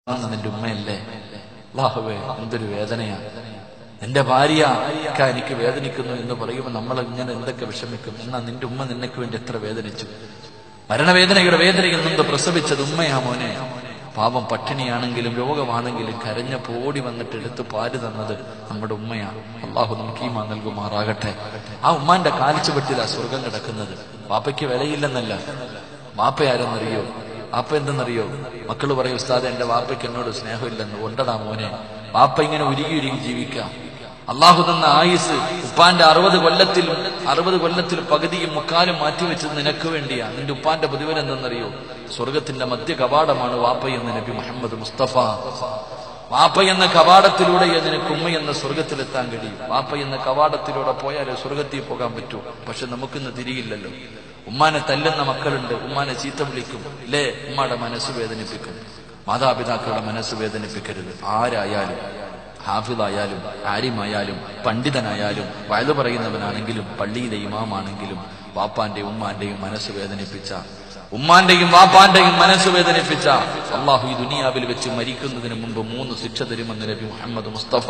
അന്ന് നിന്റെ ഉമ്മയല്ലേ അല്ലാഹുവേ എന്തൊരു വേദനയാ എന്റെ ഭാര്യ ഒക്കെ എനിക്ക് വേദനിക്കുന്നു എന്ന് പറയുമ്പോൾ നമ്മൾ ഇങ്ങനെ എന്തൊക്കെ വിഷമിക്കും എന്നാ നിന്റെ ഉമ്മ നിനക്ക് വേണ്ടി എത്ര വേദനിച്ചു മരണവേദനയുടെ വേദനയിൽ നിന്ന് പ്രസവിച്ചത് ഉമ്മയാ മോനെ പാപം പട്ടിണിയാണെങ്കിലും രോഗമാണെങ്കിലും കരഞ്ഞ പോടി വന്നിട്ട് എടുത്ത് പാല് തന്നത് നമ്മുടെ ഉമ്മയാ അള്ളാഹു നമുക്ക് ഈമാ നൽകുമാറാകട്ടെ ആ ഉമ്മാന്റെ കാലിച്ചുപെട്ടിലാ സ്വർഗം കിടക്കുന്നത് വാപ്പയ്ക്ക് വിലയില്ലെന്നല്ല വാപ്പയാരെന്നറിയോ വാപ്പ എന്തെന്നറിയോ മക്കള് പറയും ഉസ്താദ് എന്റെ വാപ്പയ്ക്ക് എന്നോട് സ്നേഹമില്ലെന്ന് കൊണ്ടടാ മോനെ വാപ്പ ഇങ്ങനെ ഉരുകി ഉരുകി ജീവിക്കാം അള്ളാഹു തന്ന ആയുസ് ഉപ്പാന്റെ അറുപത് കൊല്ലത്തിലും അറുപത് കൊല്ലത്തിലും പകുതിയും മുക്കാലും മാറ്റിവെച്ചത് നിനക്ക് വേണ്ടിയാ നിന്റെ ഉപ്പാന്റെ പ്രതിഫലം എന്തെന്നറിയോ സ്വർഗത്തിന്റെ മധ്യ കവാടമാണ് വാപ്പ എന്ന് നബി മുഹമ്മദ് മുസ്തഫ വാപ്പ എന്ന കവാടത്തിലൂടെ നിനക്ക് ഉമ്മ എന്ന സ്വർഗത്തിലെത്താൻ കഴിയും വാപ്പ എന്ന കവാടത്തിലൂടെ പോയാലേ സ്വർഗത്തിൽ പോകാൻ പറ്റൂ പക്ഷെ നമുക്കിന്ന് തിരിയില്ലല്ലോ ഉമ്മാനെ തല്ലുന്ന മക്കളുണ്ട് ഉമ്മാനെ ചീത്ത വിളിക്കും ഇല്ലേ ഉമ്മയുടെ മനസ്സ് വേദനിപ്പിക്കും മാതാപിതാക്കളുടെ മനസ്സ് വേദനിപ്പിക്കരുത് ആരായാലും ഹാഫിദായാലും ആരിമായാലും പണ്ഡിതനായാലും വയത് പറയുന്നവനാണെങ്കിലും പള്ളിയിലെ ഇമാമാണെങ്കിലും വാപ്പാന്റെയും ഉമ്മാന്റെയും മനസ്സ് വേദനിപ്പിച്ച ഉമ്മാന്റെയും വാപ്പാന്റെയും മനസ്സ് വേദനിപ്പിച്ച അള്ളാഹു ഈ ദുനിയാവിൽ വെച്ച് മരിക്കുന്നതിന് മുമ്പ് മൂന്ന് ശിക്ഷ തരുമെന്ന് നബി മുഹമ്മദ് മുസ്തഫ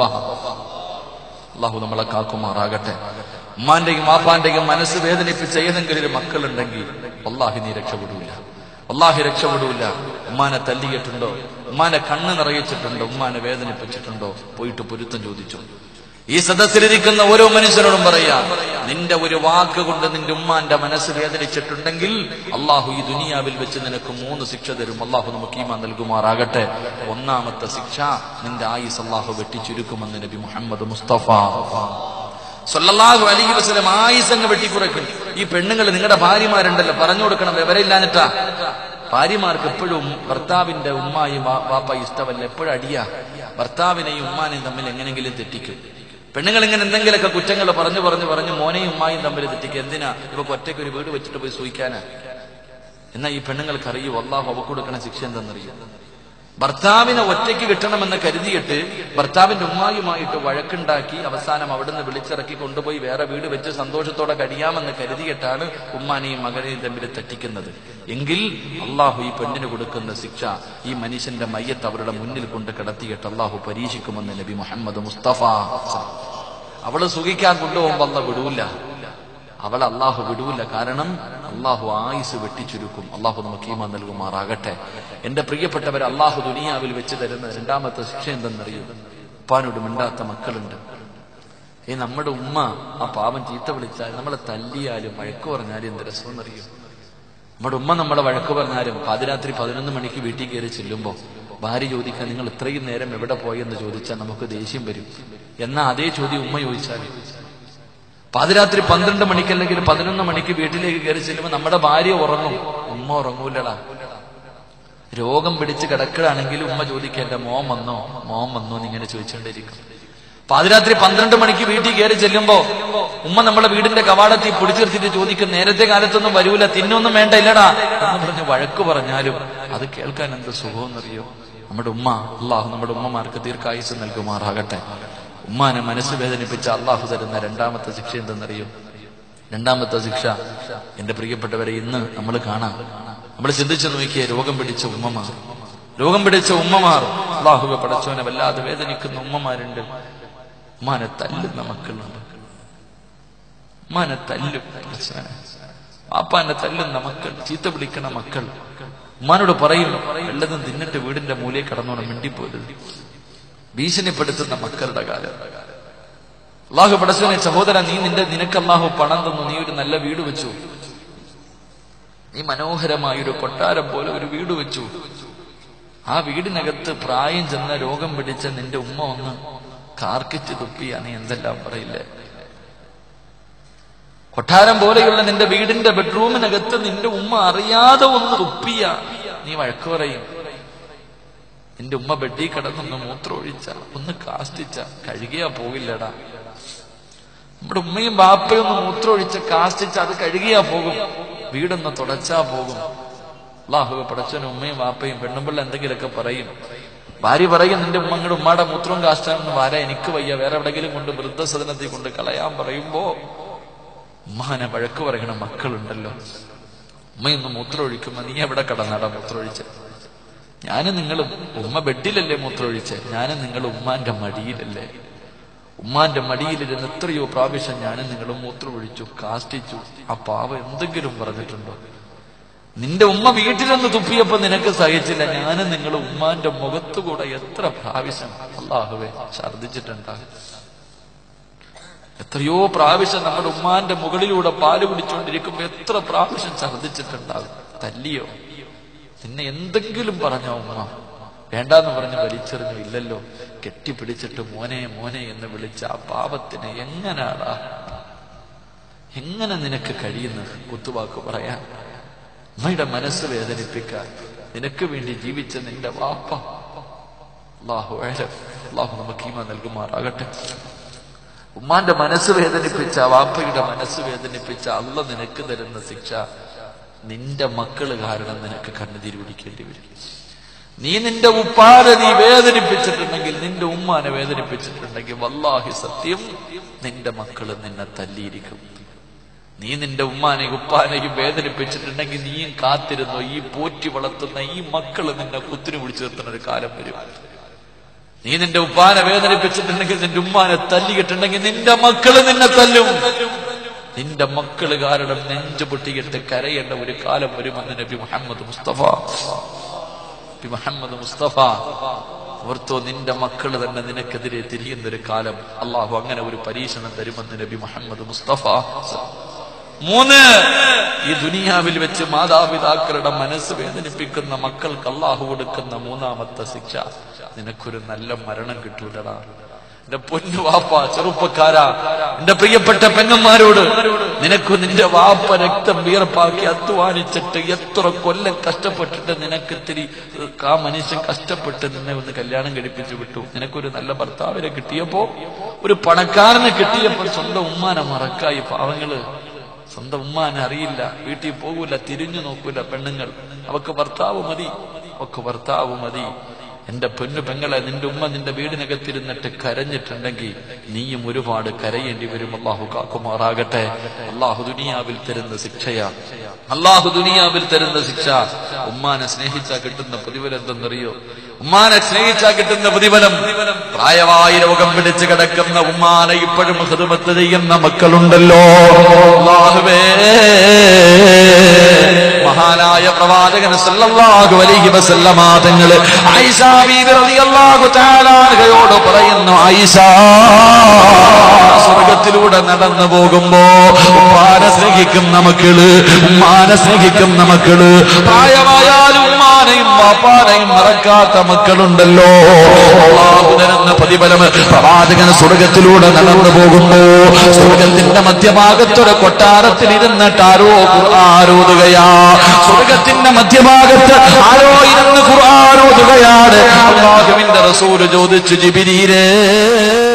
അള്ളാഹു നമ്മളെ കാക്കുമാറാകട്ടെ ഉമ്മാന്റെയും വാപ്പാന്റെയും മനസ്സ് വേദനിപ്പിച്ച ഏതെങ്കിലും ഒരു മക്കളുണ്ടെങ്കിൽ അള്ളാഹി നീ രക്ഷപ്പെടൂല അള്ളാഹി രക്ഷപ്പെടൂല ഉമ്മാനെ തല്ലിയിട്ടുണ്ടോ ഉമ്മാനെ കണ്ണ് നിറയിച്ചിട്ടുണ്ടോ ഉമ്മാനെ വേദനിപ്പിച്ചിട്ടുണ്ടോ പോയിട്ട് പൊരുത്തം ചോദിച്ചു ഈ സദസ്സിലിരിക്കുന്ന ഓരോ മനുഷ്യരോടും പറയാ നിന്റെ ഒരു വാക്ക് കൊണ്ട് നിന്റെ ഉമ്മാന്റെ മനസ്സ് വേദനിച്ചിട്ടുണ്ടെങ്കിൽ അള്ളാഹു ഈ ദുനിയാവിൽ വെച്ച് നിനക്ക് മൂന്ന് ശിക്ഷ തരും അള്ളാഹു നമുക്ക് ഈമാ നൽകുമാറാകട്ടെ ഒന്നാമത്തെ ശിക്ഷ നിന്റെ ആയുസ് അള്ളാഹു വെട്ടിച്ചുരുക്കുമെന്ന് നബി മുഹമ്മദ് മുസ്തഫ സല്ലല്ലാഹു അലൈഹി വസല്ലം ആയുസങ്ങ് വെട്ടിക്കുറയ്ക്കും ഈ പെണ്ണുങ്ങൾ നിങ്ങളുടെ ഭാര്യമാരുണ്ടല്ലോ പറഞ്ഞു കൊടുക്കണം വിവരമില്ലാഞ്ഞിട്ടാ ഭാര്യമാർക്ക് എപ്പോഴും ഭർത്താവിന്റെ ഉമ്മായും വാ- വാപ്പായും ഇഷ്ടമല്ല എപ്പോഴും അടിയാ ഭർത്താവിനെയും ഉമ്മാനെയും തമ്മിൽ എങ്ങനെങ്കിലും തെറ്റിക്കും പെണ്ണുങ്ങൾ ഇങ്ങനെ എന്തെങ്കിലുമൊക്കെ കുറ്റങ്ങൾ പറഞ്ഞു പറഞ്ഞു പറഞ്ഞു മോനെയും ഉമ്മായും തമ്മിൽ തെറ്റിക്കും എന്തിനാ ഇപ്പൊ ഒറ്റയ്ക്ക് ഒരു വീട് വെച്ചിട്ട് പോയി സൂയിക്കാനാ എന്നാ ഈ പെണ്ണുങ്ങൾക്ക് അറിയൂ അള്ളാഹു അവക്ക് കൊടുക്കണ ശിക്ഷ എന്തെന്നറിയോ ഭർത്താവിനെ ഒറ്റയ്ക്ക് കിട്ടണമെന്ന് കരുതിയിട്ട് ഭർത്താവിന്റെ ഉമ്മായുമായിട്ട് വഴക്കുണ്ടാക്കി അവസാനം അവിടുന്ന് വിളിച്ചിറക്കി കൊണ്ടുപോയി വേറെ വീട് വെച്ച് സന്തോഷത്തോടെ കഴിയാമെന്ന് കരുതിയിട്ടാണ് ഉമ്മാനെയും മകനെയും തമ്മിൽ തെറ്റിക്കുന്നത് എങ്കിൽ അള്ളാഹു ഈ പെണ്ണിന് കൊടുക്കുന്ന ശിക്ഷ ഈ മനുഷ്യന്റെ മയ്യത്ത് അവരുടെ മുന്നിൽ കൊണ്ട് കിടത്തിയിട്ട് അള്ളാഹു പരീക്ഷിക്കുമെന്ന് നബി മുഹമ്മദ് മുസ്തഫ അവള് സുഖിക്കാൻ കൊണ്ടുപോകുമ്പോ അല്ല വിടൂല അവൾ അള്ളാഹു വിടൂല കാരണം അള്ളാഹു ആയുസ് വെട്ടിച്ചുരുക്കും അള്ളാഹു നമുക്ക് ഈമാൻ നൽകുമാറാകട്ടെ എന്റെ പ്രിയപ്പെട്ടവർ അള്ളാഹു ദുനിയാവിൽ വെച്ച് തരുന്ന രണ്ടാമത്തെ ശിക്ഷ എന്തെന്നറിയൂ ഉപ്പാനോട് മിണ്ടാത്ത മക്കളുണ്ട് ഏ നമ്മുടെ ഉമ്മ ആ പാവം ചീത്ത വിളിച്ചാൽ നമ്മളെ തല്ലിയാലും വഴക്ക് പറഞ്ഞാലും എന്ത് രസമെന്നറിയോ നമ്മുടെ ഉമ്മ നമ്മളെ വഴക്ക് പറഞ്ഞാലും പാതിരാത്രി പതിനൊന്ന് മണിക്ക് വീട്ടിൽ കയറി ചെല്ലുമ്പോ ഭാര്യ ചോദിക്കാൻ നിങ്ങൾ ഇത്രയും നേരം എവിടെ പോയെന്ന് ചോദിച്ചാൽ നമുക്ക് ദേഷ്യം വരും എന്നാ അതേ ചോദ്യം ഉമ്മ ചോദിച്ചാൽ പാതിരാത്രി പന്ത്രണ്ട് മണിക്ക് അല്ലെങ്കിൽ പതിനൊന്ന് മണിക്ക് വീട്ടിലേക്ക് കയറി ചെല്ലുമ്പോൾ നമ്മുടെ ഭാര്യ ഉറങ്ങും ഉമ്മ ഉറങ്ങൂലടാ രോഗം പിടിച്ച് കിടക്കുകയാണെങ്കിൽ ഉമ്മ ചോദിക്കുക എന്റെ മോൻ വന്നോ മോൻ വന്നോ എന്ന് ഇങ്ങനെ ചോദിച്ചുകൊണ്ടിരിക്കും പാതിരാത്രി പന്ത്രണ്ട് മണിക്ക് വീട്ടിൽ കയറി ചെല്ലുമ്പോ ഉമ്മ നമ്മളെ വീടിന്റെ കവാടത്തിൽ പിടിച്ചിർത്തിട്ട് ചോദിക്കും നേരത്തെ കാലത്തൊന്നും വരൂല തിന്നൊന്നും വേണ്ട ഇല്ലടാ എന്ന് പറഞ്ഞ് വഴക്ക് പറഞ്ഞാലും അത് കേൾക്കാൻ എന്ത് സുഖമെന്നറിയോ നമ്മുടെ ഉമ്മ അള്ളാഹു നമ്മുടെ ഉമ്മമാർക്ക് ദീർഘായുസ് നൽകുമാറാകട്ടെ ഉമ്മാനെ മനസ്സ് വേദനിപ്പിച്ച അള്ളാഹു തരുന്ന രണ്ടാമത്തെ ശിക്ഷ എന്തെന്നറിയോ രണ്ടാമത്തെ ശിക്ഷ എന്റെ പ്രിയപ്പെട്ടവരെ ഇന്ന് നമ്മൾ കാണാം നമ്മൾ ചിന്തിച്ചു നോക്കിയ രോഗം പിടിച്ച ഉമ്മമാർ രോഗം പിടിച്ച ഉമ്മമാർ അള്ളാഹുവെ പടച്ചവനെ വല്ലാതെ വേദനിക്കുന്ന ഉമ്മമാരുണ്ട് ഉമ്മാനെ തല്ലുന്ന മക്കളുണ്ട് ഉമ്മാനെ തല്ലും പടച്ചവനെ പാപ്പാനെ തല്ലുന്ന മക്കൾ ചീത്ത വിളിക്കണ മക്കൾ ഉമ്മാനോട് പറയും വല്ലതും തിന്നിട്ട് വീടിന്റെ മൂലയെ കടന്നോണം മിണ്ടിപ്പോരുത് ഭീഷണിപ്പെടുത്തുന്ന മക്കളുടെ കാലം അള്ളാഹു പടച്ചവനെ സഹോദര നീ നിന്റെ നിനക്ക് അള്ളാഹു പണം തന്നു നീ ഒരു നല്ല വീട് വെച്ചു നീ മനോഹരമായ ഒരു കൊട്ടാരം പോലെ ഒരു വീട് വെച്ചു ആ വീടിനകത്ത് പ്രായം ചെന്ന രോഗം പിടിച്ച നിന്റെ ഉമ്മ ഒന്ന് കാർക്കിച്ച് തുപ്പിയ നീ എന്തെല്ലാം പറയില്ലേ കൊട്ടാരം പോലെയുള്ള നിന്റെ വീടിന്റെ ബെഡ്റൂമിനകത്ത് നിന്റെ ഉമ്മ അറിയാതെ ഒന്ന് തുപ്പിയ നീ വഴക്ക് പറയും നിന്റെ ഉമ്മ ബെഡി കിടന്നൊന്ന് മൂത്രമൊഴിച്ച ഒന്ന് കാസ്റ്റിച്ച കഴുകിയാ പോകില്ലടാ നമ്മുടെ ഉമ്മയും ബാപ്പയും ഒന്ന് മൂത്രമൊഴിച്ച കാസ്റ്റിച്ച അത് കഴുകിയാ പോകും വീടൊന്ന് തുടച്ചാ പോകും അള്ളാഹു പടച്ചനും ഉമ്മയും വാപ്പയും പെണ്ണുമ്പിള്ള എന്തെങ്കിലുമൊക്കെ പറയും ഭാര്യ പറയും നിന്റെ ഉമ്മങ്ങളുടെ ഉമ്മയുടെ മൂത്രവും കാഷ്ടാണെന്ന് വാര എനിക്ക് വയ്യ വേറെ എവിടെങ്കിലും കൊണ്ട് വൃദ്ധസദനത്തിൽ കൊണ്ട് കളയാൻ പറയുമ്പോ ഉമ്മാനെ വഴക്ക് പറയണ മക്കളുണ്ടല്ലോ ഉമ്മയൊന്ന് മൂത്രമൊഴിക്കുമ്പോ നീ എവിടെ കടന്നടാ മൂത്രമൊഴിച്ച് ഞാനും നിങ്ങളും ഉമ്മ ബെഡിലല്ലേ മൂത്രമൊഴിച്ചേ ഞാനും നിങ്ങൾ ഉമ്മാന്റെ മടിയിലല്ലേ ഉമ്മാന്റെ മടിയിലിരുന്ന് എത്രയോ പ്രാവശ്യം ഞാനും നിങ്ങളും മൂത്രമൊഴിച്ചു കാഷ്ടിച്ചു ആ പാവ എന്തെങ്കിലും പറഞ്ഞിട്ടുണ്ടോ നിന്റെ ഉമ്മ വീട്ടിലൊന്ന് തുപ്പിയപ്പോ നിനക്ക് സഹിച്ചില്ല ഞാനും നിങ്ങൾ ഉമ്മാന്റെ മുഖത്തുകൂടെ എത്ര പ്രാവശ്യം അള്ളാഹുവെ ഛർദിച്ചിട്ടുണ്ടാകും എത്രയോ പ്രാവശ്യം നമ്മുടെ ഉമ്മാന്റെ മുകളിലൂടെ പാല് കുടിച്ചുകൊണ്ടിരിക്കുമ്പോ എത്ര പ്രാവശ്യം ഛർദിച്ചിട്ടുണ്ടാകും തല്ലിയോ നിന്നെ എന്തെങ്കിലും പറഞ്ഞോ ഉമ്മ വേണ്ടാന്ന് പറഞ്ഞ് വലിച്ചെറിഞ്ഞു ഇല്ലല്ലോ കെട്ടിപ്പിടിച്ചിട്ട് മോനെ മോനെ എന്ന് വിളിച്ച ആ പാപത്തിന് എങ്ങനാടാ എങ്ങനെ നിനക്ക് കഴിയുന്നു കുത്തുവാക്ക് പറയാൻ അമ്മയുടെ മനസ്സ് വേദനിപ്പിക്കാൻ നിനക്ക് വേണ്ടി ജീവിച്ച നിന്റെ വാപ്പ അള്ളാഹു ആലം അള്ളാഹു നമുക്ക് ഈമ നൽകുമാറാകട്ടെ ഉമ്മാന്റെ മനസ്സ് വേദനിപ്പിച്ച വാപ്പയുടെ മനസ്സ് വേദനിപ്പിച്ച അള്ള നിനക്ക് തരുന്ന ശിക്ഷ നിന്റെ മക്കള് കാരണം നിനക്ക് കണ്ണുതിരി പിടിക്കേണ്ടി വരും നീ നിന്റെ ഉപ്പാനെ നീ വേദനിപ്പിച്ചിട്ടുണ്ടെങ്കിൽ നിന്റെ ഉമ്മാനെ വേദനിപ്പിച്ചിട്ടുണ്ടെങ്കിൽ വല്ലാഹി സത്യം നിന്റെ മക്കള് നിന്നെ തല്ലിയിരിക്കും നീ നിന്റെ ഉമ്മാനെയും ഉപ്പാനെയും വേദനിപ്പിച്ചിട്ടുണ്ടെങ്കിൽ നീയും കാത്തിരുന്നോ ഈ പോറ്റി വളർത്തുന്ന ഈ മക്കള് നിന്നെ കുത്തിനു പിടിച്ചു നിർത്തുന്ന ഒരു കാലം വരും നീ നിന്റെ ഉപ്പാനെ വേദനിപ്പിച്ചിട്ടുണ്ടെങ്കിൽ നിന്റെ ഉമ്മാനെ തല്ലിയിട്ടുണ്ടെങ്കിൽ നിന്റെ മക്കള് നിന്നെ തല്ലും നിന്റെ മക്കള് കാരണം നെഞ്ചു പൊട്ടിയിട്ട് കരയേണ്ട ഒരു കാലം വരുമെന്ന് നബി മുഹമ്മദ് മുസ്തഫ നബി മുഹമ്മദ് മുസ്തഫ ഓർത്തോ നിന്റെ മക്കള് തന്നെ നിനക്കെതിരെ തിരിയുന്ന ഒരു കാലം അള്ളാഹു അങ്ങനെ ഒരു പരീക്ഷണം തരുമെന്ന് നബി മുഹമ്മദ് മുസ്തഫ മൂന്ന് ഈ ദുനിയാവിൽ വെച്ച് മാതാപിതാക്കളുടെ മനസ്സ് വേദനിപ്പിക്കുന്ന മക്കൾക്ക് അള്ളാഹു കൊടുക്കുന്ന മൂന്നാമത്തെ ശിക്ഷ നിനക്കൊരു നല്ല മരണം കിട്ടൂലടാ എന്റെ പൊന്നു വാപ്പ ചെറുപ്പക്കാരാ എന്റെ പ്രിയപ്പെട്ട പെങ്ങന്മാരോട് നിനക്ക് നിന്റെ വാപ്പ രക്തം വിയർപ്പാക്കി അധ്വാനിച്ചിട്ട് എത്ര കൊല്ലം കഷ്ടപ്പെട്ടിട്ട് നിനക്ക് ഇത്തിരി ആ മനുഷ്യൻ കഷ്ടപ്പെട്ട് നിന്നെ ഒന്ന് കല്യാണം കഴിപ്പിച്ചു വിട്ടു നിനക്കൊരു നല്ല ഭർത്താവിനെ കിട്ടിയപ്പോ ഒരു പണക്കാരനെ കിട്ടിയപ്പോ സ്വന്തം ഉമ്മാനെ മറക്കായി പാവങ്ങള് സ്വന്തം ഉമ്മാനെ അറിയില്ല വീട്ടിൽ പോകൂല തിരിഞ്ഞു നോക്കൂല പെണ്ണുങ്ങൾ അവക്ക് ഭർത്താവ് മതി അവക്ക് ഭർത്താവ് മതി എന്റെ പൊന്നു പെങ്ങളെ നിന്റെ ഉമ്മ നിന്റെ വീടിനകത്തിരുന്നിട്ട് കരഞ്ഞിട്ടുണ്ടെങ്കിൽ നീയും ഒരുപാട് കരയേണ്ടി വരും അള്ളാഹു കാക്കുമാറാകട്ടെ അള്ളാഹു ദുനിയാവിൽ തരുന്ന ശിക്ഷയാ അള്ളാഹു ദുനിയാവിൽ തരുന്ന ശിക്ഷ ഉമ്മാനെ സ്നേഹിച്ചാ കിട്ടുന്ന പ്രതിഫലം എന്തെന്നറിയോ ഉമ്മാനെ സ്നേഹിച്ചാ കിട്ടുന്ന പ്രതിഫലം പ്രായമായി രോഗം പിടിച്ച് കിടക്കുന്ന ഉമ്മാനെ ഇപ്പോഴും ഹൃദമത്ത് ചെയ്യുന്ന മക്കളുണ്ടല്ലോ അല്ലാഹുവേ മഹാനായ പ്രവാചകൻ സല്ലല്ലാഹു അലൈഹി വസല്ലമ തങ്ങള് ആയിഷ ബീവി റളിയല്ലാഹു തആല അൻഹയോട് പറയുന്നു ആയിഷ സ്വർഗത്തിലൂടെ നടന്നു പോകുമ്പോ ഉമ്മാനെ സ്നേഹിക്കുന്ന മക്കള് ഉമ്മാനെ സ്നേഹിക്കുന്ന മക്കള് പ്രായമായാലും ഉമ്മാനെയും വാപ്പാനെയും മറക്കാത്ത മക്കളുണ്ടല്ലോ അള്ളാഹു തരുന്ന പ്രതിഫലം പ്രവാചകൻ സ്വർഗത്തിലൂടെ നടന്നു പോകുമ്പോ സ്വർഗത്തിന്റെ മധ്യഭാഗത്തൊരു കൊട്ടാരത്തിൽ ഇരുന്നിട്ട് ആരോ ഖുർആാരോതുകയാ സ്വർഗത്തിന്റെ മധ്യഭാഗത്ത് ആരോ ഇരുന്ന് ഖുർആാരോതുകയാണ് അള്ളാഹുവിന്റെ റസൂല് ചോദിച്ചു ജിബിരീരേ